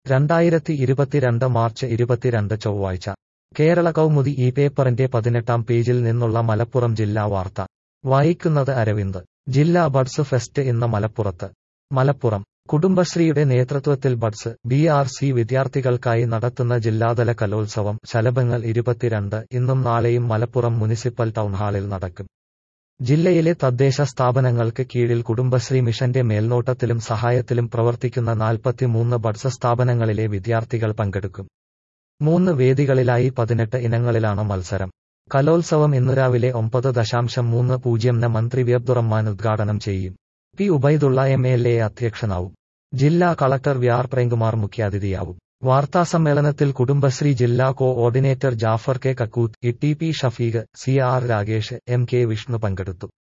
രണ്ടായിരത്തി ഇരുപത്തിരണ്ട് മാർച്ച് ഇരുപത്തിരണ്ട് ചൊവ്വാഴ്ച കേരള കൗമുദി ഈ പേപ്പറിന്റെ പതിനെട്ടാം പേജിൽ നിന്നുള്ള മലപ്പുറം ജില്ലാ വാർത്ത വായിക്കുന്നത് അരവിന്ദ് ജില്ലാ ബഡ്സ് ഫെസ്റ്റ് ഇന്ന് മലപ്പുറത്ത് മലപ്പുറം കുടുംബശ്രീയുടെ നേതൃത്വത്തിൽ ബഡ്സ് ബി ആർ സി വിദ്യാർത്ഥികൾക്കായി നടത്തുന്ന ജില്ലാതല കലോത്സവം ശലഭങ്ങൾ ഇരുപത്തിരണ്ട് ഇന്നും നാളെയും മലപ്പുറം മുനിസിപ്പൽ ടൗൺഹാളിൽ നടക്കും ജില്ലയിലെ തദ്ദേശ സ്ഥാപനങ്ങൾക്ക് കീഴിൽ കുടുംബശ്രീ മിഷന്റെ മേൽനോട്ടത്തിലും സഹായത്തിലും പ്രവർത്തിക്കുന്ന നാൽപ്പത്തിമൂന്ന് ബഡ്സ് സ്ഥാപനങ്ങളിലെ വിദ്യാർത്ഥികൾ പങ്കെടുക്കും മൂന്ന് വേദികളിലായി പതിനെട്ട് ഇനങ്ങളിലാണ് മത്സരം കലോത്സവം ഇന്നു രാവിലെ ഒമ്പത് ദശാംശം മൂന്ന് പൂജ്യം ന് മന്ത്രി വി അബ്ദുറഹ്മാൻ ഉദ്ഘാടനം ചെയ്യും P Ubaidulla M L A അധ്യക്ഷനാവും ജില്ലാ കളക്ടർ വി ആർ പ്രേംകുമാർ മുഖ്യാതിഥിയാവും വാർത്താസമ്മേളനത്തിൽ കുടുംബശ്രീ ജില്ലാ coordinator Jafar K Kakkooth E T P Shafeeq C R Ragesh M K Vishnu പങ്കെടുത്തു